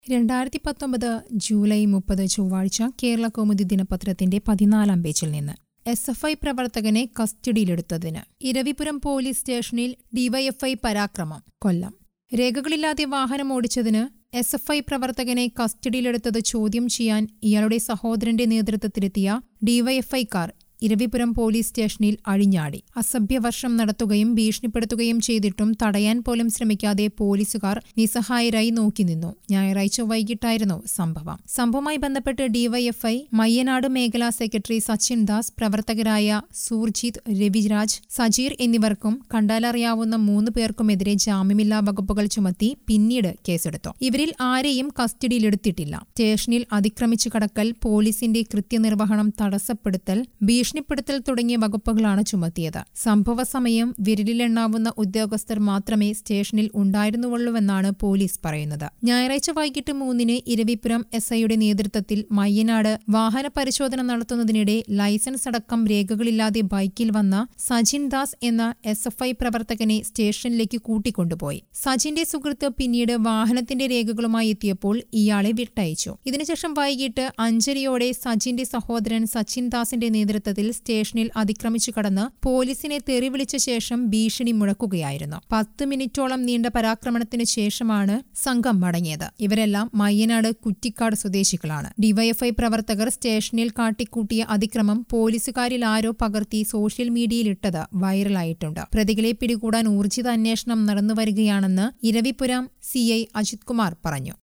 രണ്ടായിരത്തി പത്തൊമ്പത് ജൂലൈ മുപ്പത് ചൊവ്വാഴ്ച കേരള കൗമുദി ദിനപത്രത്തിന്റെ പതിനാലാം പേജിൽ നിന്ന് എസ് എഫ് ഐ പ്രവർത്തകനെ കസ്റ്റഡിയിലെടുത്തതിന് ഇരവിപുരം പോലീസ് സ്റ്റേഷനിൽ ഡിവൈഎഫ്ഐ പരാക്രമം കൊല്ലം രേഖകളില്ലാതെ വാഹനം ഓടിച്ചതിന് എസ് എഫ് ഐ പ്രവർത്തകനെ കസ്റ്റഡിയിലെടുത്തത് ചോദ്യം ചെയ്യാൻ ഇയാളുടെ സഹോദരന്റെ നേതൃത്വത്തിലെത്തിയ ഡിവൈഎഫ്ഐക്കാർ ഇരവിപുരം പോലീസ് സ്റ്റേഷനിൽ അഴിഞ്ഞാടി അസഭ്യവർഷം നടത്തുകയും ഭീഷണിപ്പെടുത്തുകയും ചെയ്തിട്ടും തടയാൻ പോലും ശ്രമിക്കാതെ പോലീസുകാർ നിസ്സഹായരായി നോക്കി നിന്നു ഞായറാഴ്ച വൈകിട്ടായിരുന്നു സംഭവം സംഭവവുമായി ബന്ധപ്പെട്ട് ഡിവൈഎഫ്ഐ മയ്യനാട് മേഖലാ സെക്രട്ടറി സച്ചിൻ ദാസ് പ്രവർത്തകരായ സൂർജിത് രവിരാജ് സജീർ എന്നിവർക്കും കണ്ടാലറിയാവുന്ന മൂന്ന് പേർക്കുമെതിരെ ജാമ്യമില്ലാ വകുപ്പുകൾ ചുമത്തി പിന്നീട് കേസെടുത്തു ഇവരിൽ ആരെയും കസ്റ്റഡിയിലെടുത്തിട്ടില്ല സ്റ്റേഷനിൽ അതിക്രമിച്ചു കടക്കൽ പോലീസിന്റെ കൃത്യനിർവഹണം തടസ്സപ്പെടുത്തൽ ഭീഷണിപ്പെടുത്തൽ തുടങ്ങിയ വകുപ്പുകളാണ് ചുമത്തിയത് സംഭവ സമയം വിരലിലെണ്ണാവുന്ന ഉദ്യോഗസ്ഥർ മാത്രമേ സ്റ്റേഷനിൽ ഉണ്ടായിരുന്നുള്ളൂവെന്നാണ് പോലീസ് പറയുന്നത് ഞായറാഴ്ച വൈകിട്ട് മൂന്നിന് ഇരവിപുരം എസ് ഐയുടെ നേതൃത്വത്തിൽ മയ്യനാട് വാഹന പരിശോധന നടത്തുന്നതിനിടെ ലൈസൻസ് അടക്കം രേഖകളില്ലാതെ ബൈക്കിൽ വന്ന സജിൻ ദാസ് എന്ന എസ് എഫ് ഐ പ്രവർത്തകനെ സ്റ്റേഷനിലേക്ക് കൂട്ടിക്കൊണ്ടുപോയി സജിന്റെ സുഹൃത്ത് പിന്നീട് വാഹനത്തിന്റെ രേഖകളുമായി എത്തിയപ്പോൾ ഇയാളെ വിട്ടയച്ചു ഇതിനുശേഷം വൈകിട്ട് അഞ്ചരയോടെ സജിന്റെ സഹോദരൻ സച്ചിൻ ദാസിന്റെ നേതൃത്വത്തിൽ സ്റ്റേഷനിൽ അതിക്രമിച്ചു കടന്ന് പോലീസിനെ തെറിവിളിച്ച ശേഷം ഭീഷണി മുഴക്കുകയായിരുന്നു പത്ത് മിനിറ്റോളം നീണ്ട പരാക്രമണത്തിനു ശേഷമാണ് സംഘം മടങ്ങിയത് ഇവരെല്ലാം മയ്യനാട് കുറ്റിക്കാട് സ്വദേശികളാണ് ഡിവൈഎഫ്ഐ പ്രവർത്തകർ സ്റ്റേഷനിൽ കാട്ടിക്കൂട്ടിയ അതിക്രമം പോലീസുകാരിൽ ആരോ പകർത്തി സോഷ്യൽ മീഡിയയിലിട്ടത് വൈറലായിട്ടുണ്ട് പ്രതികളെ പിടികൂടാൻ ഊർജിത അന്വേഷണം നടന്നുവരികയാണെന്ന് ഇരവിപുരം സിഐ അജിത് കുമാർ പറഞ്ഞു